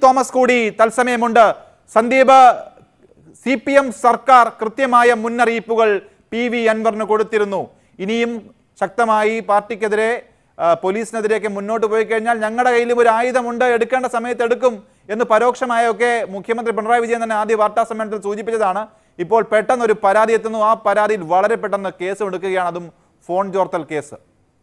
Thomas കൂടി തത്സമയമുണ്ട് Sandeep C P M സർക്കാർ കൃത്യമായ മുന്നറിയിപ്പുകൾ പി വി അൻവറിന് കൊടുത്തിരുന്നു ഇനിയും ശക്തമായി പാർട്ടിക്കെതിരെ ആ, പോലീസിനെതിരെയൊക്കെ മുന്നോട്ട് പോയി കഴിഞ്ഞാൽ ഞങ്ങളുടെ കയ്യിലും ഒരു ആയുധമുണ്ട് എടുക്കേണ്ട സമയത്ത് എടുക്കും എന്ന് പരോക്ഷമായൊക്കെ മുഖ്യമന്ത്രി പിണറായി വിജയൻ തന്നെ ആദ്യ വാർത്താ സമ്മേളനത്തിൽ സൂചിപ്പിച്ചതാണ് ഇപ്പോൾ പെട്ടെന്ന് ഒരു പരാതി എത്തുന്നു ആ പരാതിയിൽ വളരെ പെട്ടെന്ന് കേസ് എടുക്കുകയാണ് അതും ഫോൺ ചോർത്തൽ കേസ്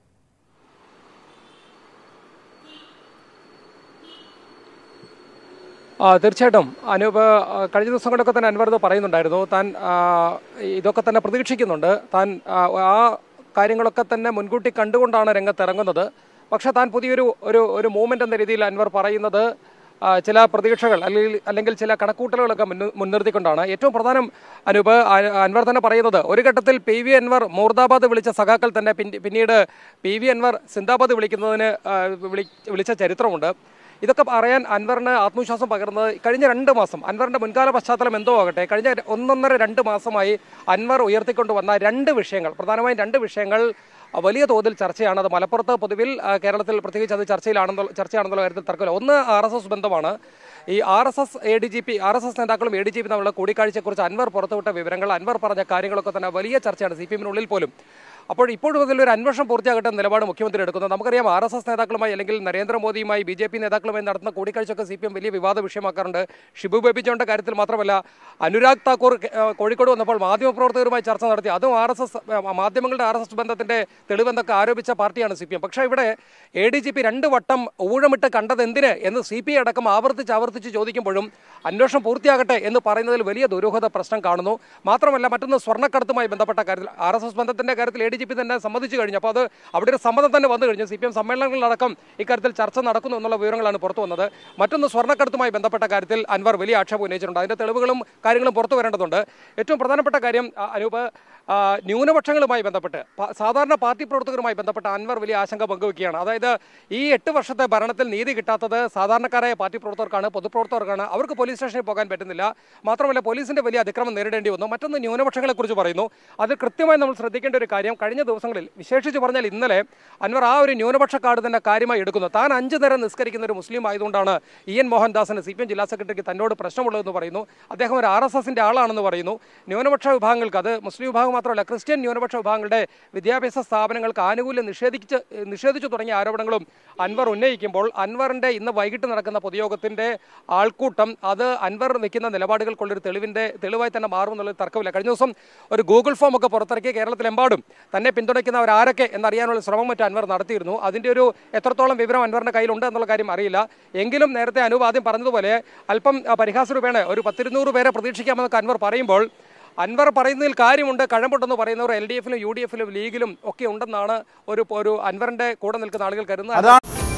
ആ, തീർച്ചയായിട്ടും അനൂപ് ആ, കഴിഞ്ഞ ദിവസങ്ങളൊക്കെ തന്നെ അൻവർ ഇത് പറയുന്നുണ്ടായിരുന്നു താൻ ആ, ഇതൊക്കെ തന്നെ പ്രതീക്ഷിക്കുന്നുണ്ട് താൻ ആ, ആ കാര്യങ്ങളൊക്കെ തന്നെ മുൻകൂട്ടി കണ്ടുകൊണ്ടാണ് രംഗത്തിറങ്ങുന്നത് പക്ഷേ താൻ പുതിയൊരു ഒരു ഒരു മൂവ്മെന്റ് എന്ന രീതിയിൽ അൻവർ പറയുന്നത് ആ, ചില പ്രതീക്ഷകൾ അല്ലെങ്കിൽ അല്ലെങ്കിൽ ചില കണക്കൂട്ടലുകളൊക്കെ മുന്ന- മുൻനിർത്തിക്കൊണ്ടാണ് ഏറ്റവും പ്രധാനം അനൂപ് ആ- അൻവർ തന്നെ പറയുന്നത് ഒരു ഘട്ടത്തിൽ പി വി അൻവർ മൂർദാബാദ് വിളിച്ച സഖാക്കൾ തന്നെ പിൻ- പിന്നീട് പി വി അൻവർ സിന്ദാബാദ് വിളിക്കുന്നതിന് ആ, വിളി വിളിച്ച ചരിത്രമുണ്ട് ഇതൊക്കെ പറയാൻ അൻവറിന് ആത്മവിശ്വാസം പകർന്നത് കഴിഞ്ഞ രണ്ട് മാസം അൻവറിന്റെ മുൻകാല പശ്ചാത്തലം എന്തോ ആകട്ടെ കഴിഞ്ഞ ഒന്നൊന്നര രണ്ട് മാസമായി അൻവർ ഉയർത്തിക്കൊണ്ട് വന്ന രണ്ട് വിഷയങ്ങൾ പ്രധാനമായും രണ്ട് വിഷയങ്ങൾ വലിയ തോതിൽ ചർച്ചയാണ് അത് മലപ്പുറത്ത് പൊതുവിൽ ആ, കേരളത്തിൽ പ്രത്യേകിച്ച് അത് ചർച്ചയിലാണെന്നുള്ള ചർച്ചയാണെന്നുള്ള കാര്യത്തിൽ തർക്കമില്ല ഒന്ന് ആർ എസ് എസ് ബന്ധമാണ് ഈ R S S A D G P R S S നേതാക്കളും എ ഡി ജി പി തമ്മിലുള്ള കൂടിക്കാഴ്ചയെക്കുറിച്ച് അൻവർ പുറത്തുവിട്ട വിവരങ്ങൾ അൻവർ പറഞ്ഞ കാര്യങ്ങളൊക്കെ തന്നെ വലിയ ചർച്ചയാണ് സി പി എമ്മിനുള്ളിൽ പോലും അപ്പോൾ ഇപ്പോൾ മുതൽ ഒരു അന്വേഷണം പൂർത്തിയാകട്ടെ എന്ന നിലപാട് മുഖ്യമന്ത്രി എടുക്കുന്നത് നമുക്കറിയാം ആർ എസ് എസ് നേതാക്കളുമായി അല്ലെങ്കിൽ നരേന്ദ്രമോദിയുമായി ബി ജെ പി നേതാക്കളുമായി നടത്തുന്ന കൂടിക്കാഴ്ചയൊക്കെ സി പി എം വലിയ വിവാദ വിഷയമാക്കാറുണ്ട് ഷിബു ബേബി ജോണിന്റെ കാര്യത്തിൽ മാത്രമല്ല അനുരാഗ് താക്കൂർ ഏ, കോഴിക്കോട് വന്നപ്പോൾ മാധ്യമപ്രവർത്തകരുമായി ചർച്ച നടത്തി അതും ആർ എസ് എസ് മാധ്യമങ്ങളുടെ ആർ എസ് എസ് ബന്ധത്തിന്റെ തെളിവെന്നൊക്കെ ആരോപിച്ച പാർട്ടിയാണ് സി പി എം പക്ഷേ ഇവിടെ എ ഡി ജി പി രണ്ട് വട്ടം ഊഴമിട്ട് കണ്ടത് എന്തിന് എന്ന് സി പി ഐ അടക്കം ആവർത്തിച്ച് ആവർത്തിച്ച് ചോദിക്കുമ്പോഴും അന്വേഷണം പൂർത്തിയാകട്ടെ എന്ന് പറയുന്നതിൽ വലിയ ദുരൂഹത പ്രശ്നം കാണുന്നു മാത്രമല്ല മറ്റൊന്ന് സ്വർണ്ണക്കടത്തുമായി ബന്ധപ്പെട്ട കാര്യത്തിൽ ആർ എസ് എസ് ബന്ധത്തിന്റെ കാര്യത്തിൽ എ ഡി ജി പി തന്നെ സമ്മതിച്ചു കഴിഞ്ഞു അപ്പോൾ അത് അവിടെ ഒരു സമ്മതം തന്നെ വന്നു കഴിഞ്ഞു സി പി എം സമ്മേളനങ്ങളിലടക്കം ഇക്കാര്യത്തിൽ ചർച്ച നടക്കുന്നു എന്നുള്ള വിവരങ്ങളാണ് പുറത്തു വന്നത് മറ്റൊന്ന് സ്വർണ്ണക്കടത്തുമായി ബന്ധപ്പെട്ട കാര്യത്തിൽ അൻവർ വലിയ ആക്ഷേപം ഉന്നയിച്ചിട്ടുണ്ട് അതിന്റെ തെളിവുകളും കാര്യങ്ങളും പുറത്തു വരേണ്ടതുണ്ട് ഏറ്റവും പ്രധാനപ്പെട്ട കാര്യം ആ, അനൂപ് ആ, ന്യൂനപക്ഷങ്ങളുമായി ബന്ധപ്പെട്ട് പ- സാധാരണ പാർട്ടി പ്രവർത്തകരുമായി ബന്ധപ്പെട്ട അൻവർ വലിയ ആശങ്ക പങ്കുവയ്ക്കുകയാണ് അതായത് ഈ എട്ട് വർഷത്തെ ഭരണത്തിൽ നീതി കിട്ടാത്തത് സാധാരണക്കാരായ പാർട്ടി പ്രവർത്തകർക്കാണ് പൊതുപ്രവർത്തകർക്കാണ് അവർക്ക് പോലീസ് സ്റ്റേഷനിൽ പോകാൻ പറ്റുന്നില്ല മാത്രമല്ല പോലീസിന്റെ വലിയ അതിക്രമം നേരിടേണ്ടി വന്നു മറ്റൊന്ന് ന്യൂനപക്ഷങ്ങളെ കുറിച്ച് പറയുന്നു അത് കൃത്യമായി നമ്മൾ ശ്രദ്ധിക്കേണ്ട ഒരു കാര്യം കഴിഞ്ഞ ദിവസങ്ങളിൽ വിശേഷിച്ച് പറഞ്ഞാൽ ഇന്നലെ അൻവർ ആ ഒരു ന്യൂനപക്ഷ കാർഡ് തന്നെ കാര്യമായി എടുക്കുന്നു താൻ അഞ്ചു നേരം നിസ്കരിക്കുന്ന ഒരു മുസ്ലിം ആയതുകൊണ്ടാണ് ഇ എൻ മോഹൻദാസിന് സി പി എം ജില്ലാ സെക്രട്ടറിക്ക് തന്നോട് പ്രശ്നമുള്ളതെന്ന് പറയുന്നു അദ്ദേഹം ഒരു ആർ എസ് എസിന്റെ ആളാണെന്ന് പറയുന്നു ന്യൂനപക്ഷ വിഭാഗങ്ങൾക്ക് അത് മുസ്ലിം വിഭാഗം മാത്രമല്ല ക്രിസ്ത്യൻ ന്യൂനപക്ഷ വിഭാഗങ്ങളുടെ വിദ്യാഭ്യാസ സ്ഥാപനങ്ങൾക്ക് ആനുകൂല്യം നിഷേധിച്ച് നിഷേധിച്ചു തുടങ്ങിയ ആരോപണങ്ങളും അൻവർ ഉന്നയിക്കുമ്പോൾ അൻവറിന്റെ ഇന്ന് വൈകിട്ട് നടക്കുന്ന പൊതുയോഗത്തിന്റെ ആൾക്കൂട്ടം അത് അൻവർ വെക്കുന്ന നിലപാടുകൾക്കുള്ളൊരു തെളിവിന്റെ തെളിവായി തന്നെ മാറുമെന്നുള്ള തർക്കമില്ല കഴിഞ്ഞ ദിവസം ഒരു ഗൂഗിൾ ഫോം ഒക്കെ പുറത്തിറക്കി കേരളത്തിലെമ്പാടും തന്നെ പിന്തുണയ്ക്കുന്നവർ ആരൊക്കെ എന്നറിയാനുള്ള ശ്രമം മറ്റും അൻവർ നടത്തിയിരുന്നു അതിന്റെ ഒരു എത്രത്തോളം വിവരം അൻവറിന്റെ കയ്യിലുണ്ട് എന്നുള്ള കാര്യം അറിയില്ല എങ്കിലും നേരത്തെ അനൂപ് ആദ്യം പറഞ്ഞതുപോലെ അല്പം ആ, പരിഹാസ രൂപേണ ഒരു പത്തിരുന്നൂറ് പേരെ പ്രതീക്ഷിക്കാമെന്നൊക്കെ അൻവർ പറയുമ്പോൾ അൻവർ പറയുന്നതിൽ കാര്യമുണ്ട് കഴമ്പുണ്ടെന്ന് പറയുന്നവർ എൽ ഡി എഫിലും യു ഡി എഫിലും ലീഗിലും ഒക്കെ ഉണ്ടെന്നാണ് ഒരു ഒരു അൻവറിന്റെ കൂടെ നിൽക്കുന്ന ആളുകൾ കരുതുന്നത് അതാണ്